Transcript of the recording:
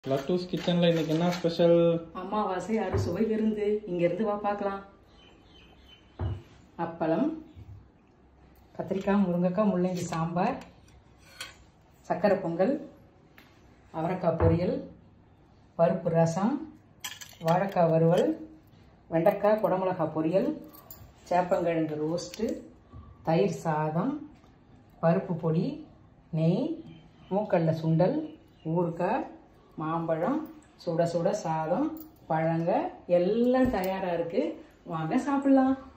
லட்டூஸ் கிச்சனில் இன்னைக்கு என்ன ஸ்பெஷல் அமாவாசை அறுசுவை விருந்து இங்கேருந்து வா பார்க்கலாம் அப்பளம் கத்திரிக்காய் முருங்கைக்காய் முள்ளங்கி சாம்பார் சக்கரை பொங்கல் அவரைக்காய் பொரியல் பருப்பு ரசம் வாழைக்காய் வறுவல் வெண்டைக்காய் குடமிளகாய் பொரியல் சேப்பங்கிழங்கு ரோஸ்ட்டு தயிர் சாதம் பருப்பு பொடி நெய் மூக்கடலை சுண்டல் ஊறுகாய் மாம்பழம் சுட சுட சாதம் பழங்க எல்லாம் தயாராக இருக்குது வாங்க சாப்பிட்லாம்